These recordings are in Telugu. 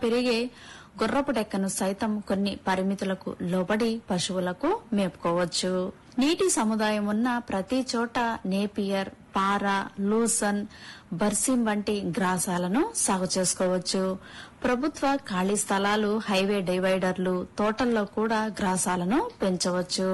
పెరిగే గుర్రపు డెక్కను సైతం కొన్ని పరిమితులకు లోబడి పశువులకు మేపుకోవచ్చు నీటి సముదాయం ఉన్న ప్రతి చోట నేపియర్ పార లూసన్ బర్సిం వంటి గ్రాసాలను సాగు చేసుకోవచ్చు ప్రభుత్వ ఖాళీ స్థలాలు హైవే డివైడర్లు తోటల్లో కూడా గ్రాసాలను పెంచవచ్చు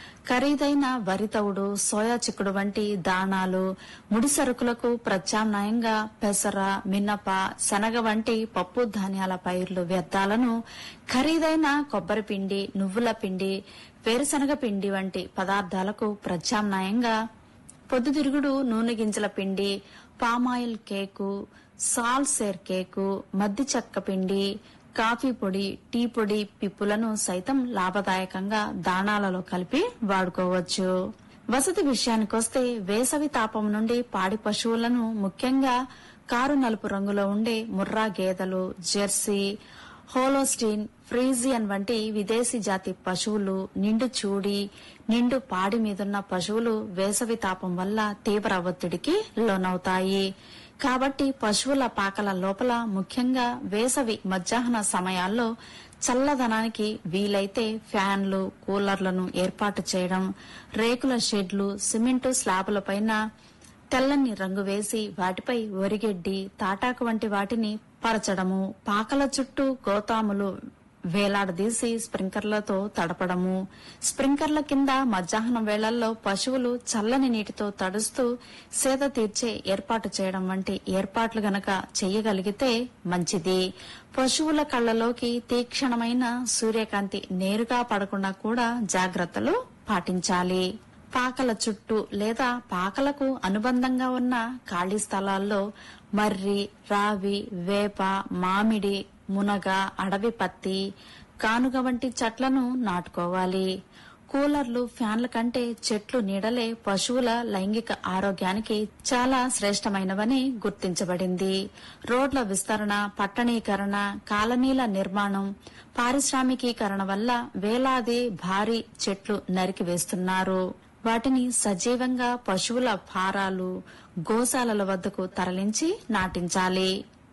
ఖరీదైన వరి తవుడు సోయా చిక్కుడు వంటి దాణాలు ముడి సరుకులకు ప్రత్యామ్నాయంగా పెసర మినప శనగ వంటి పప్పు ధాన్యాల పైర్లు వ్యర్థాలను ఖరీదైన కొబ్బరి పిండి నువ్వుల పిండి వేరుశనగ పిండి వంటి పదార్థాలకు ప్రత్యామ్నాయంగా పొద్దుతిరుగుడు నూనె గింజల పిండి పామాయిల్ కేకు సాల్సేర్ కేకు మద్ది చెక్క పిండి కాఫీ పొడి టీ పొడి పిప్పులను సైతం లాభదాయకంగా దాణాలలో కలిపి వాడుకోవచ్చు వసతి విషయానికొస్తే వేసవి తాపం నుండి పాడి పశువులను ముఖ్యంగా కారు నలుపు రంగులో ఉండే ముర్రా గేదెలు జెర్సీ హోలోస్టీన్ ఫ్రీజియన్ వంటి విదేశీ జాతి పశువులు నిండు చూడి నిండు పాడి మీదున్న పశువులు వేసవి తాపం వల్ల తీవ్ర ఒత్తిడికి లోనవుతాయి కాబట్టి పశువుల పాకల లోపల ముఖ్యంగా వేసవి మధ్యాహ్న సమయాల్లో చల్లదనానికి వీలైతే ఫ్యాన్లు కూలర్లను ఏర్పాటు చేయడం రేకుల షెడ్లు సిమెంటు స్లాబులపైన తెల్లని రంగు వేసి వాటిపై ఒరిగెడ్డి తాటాకు వంటి వాటిని పరచడము పాకల చుట్టూ గోతాములు వేలాడదీసి స్ప్రింకర్లతో తడపడము స్ప్రింకర్ల కింద మధ్యాహ్నం వేళల్లో పశువులు చల్లని నీటితో తడుస్తూ సేద తీర్చే ఏర్పాటు చేయడం వంటి ఏర్పాట్లు గనక చెయ్యగలిగితే మంచిది పశువుల కళ్ళలోకి తీక్షణమైన సూర్యకాంతి నేరుగా పడకుండా కూడా జాగ్రత్తలు పాటించాలి పాకల చుట్టూ లేదా పాకలకు అనుబంధంగా ఉన్న ఖాళీ స్థలాల్లో మర్రి రావి వేప మామిడి మునగ అడవి పత్తి కానుగ వంటి చెట్లను నాటుకోవాలి కూలర్లు ఫ్యాన్ల కంటే చెట్లు నీడలే పశువుల లైంగిక ఆరోగ్యానికి చాలా శ్రేష్టమైనవని గుర్తించబడింది రోడ్ల విస్తరణ పట్టణీకరణ కాలనీల నిర్మాణం పారిశ్రామికీకరణ వల్ల వేలాది భారీ చెట్లు నరికివేస్తున్నారు వాటిని సజీవంగా పశువుల ఫారాలు గోశాలల వద్దకు తరలించి నాటించాలి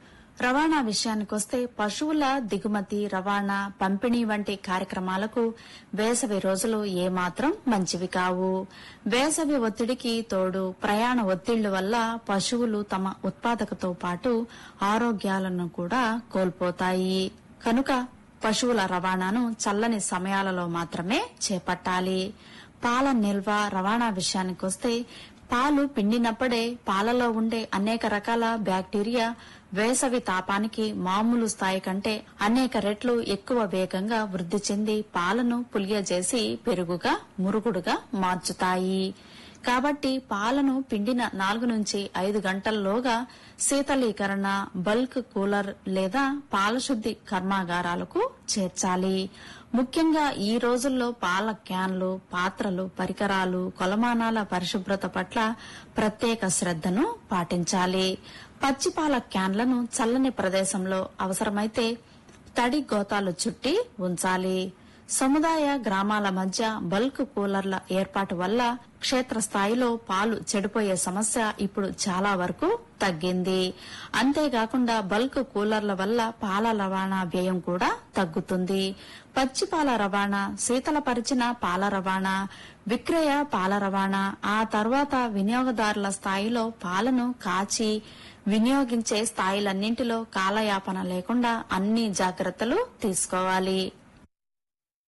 రవాణా విషయానికొస్తే పశువుల దిగుమతి రవాణా పంపిణీ వంటి కార్యక్రమాలకు వేసవి రోజులు ఏమాత్రం మంచివి కావు వేసవి ఒత్తిడికి తోడు ప్రయాణ ఒత్తిళ్ల వల్ల పశువులు తమ ఉత్పాదకతో పాటు ఆరోగ్యాలను కూడా కోల్పోతాయి కనుక పశువుల రవాణాను చల్లని సమయాలలో మాత్రమే చేపట్టాలి పాల నిల్వ రవాణా విషయానికొస్తే పాలు పిండినప్పుడే పాలలో ఉండే అనేక రకాల బ్యాక్టీరియా వేసవి తాపానికి మామూలు స్థాయి కంటే అనేక రెట్లు ఎక్కువ వేగంగా వృద్ధి చెంది పాలను పులియజేసి పెరుగుగా మురుగుడుగా మార్చుతాయి కాబట్టి పాలను పిండిన నాలుగు నుంచి ఐదు గంటల్లోగా శీతలీకరణ బల్క్ కూలర్ లేదా పాలశుద్ది కర్మాగారాలకు చేర్చాలి ముఖ్యంగా ఈ రోజుల్లో పాల క్యాన్లు పాత్రలు పరికరాలు కొలమానాల పరిశుభ్రత పట్ల ప్రత్యేక శ్రద్ధను పాటించాలి పచ్చిపాల క్యాన్లను చల్లని ప్రదేశంలో అవసరమైతే తడి గోతాలు చుట్టి ఉంచాలి సముదాయ గ్రామాల మధ్య బల్క్ కూలర్ల ఏర్పాటు వల్ల క్షేత్రస్థాయిలో పాలు చెడిపోయే సమస్య ఇప్పుడు చాలా వరకు తగ్గింది అంతేకాకుండా బల్క్ కూలర్ల వల్ల పాల రవాణా వ్యయం కూడా తగ్గుతుంది పచ్చి పాల రవాణా శీతలపరిచిన పాల రవాణా విక్రయ పాల రవాణా ఆ తర్వాత వినియోగదారుల స్థాయిలో పాలను కాచి వినియోగించే స్థాయిలన్నింటిలో కాలయాపన లేకుండా అన్ని జాగ్రత్తలు తీసుకోవాలి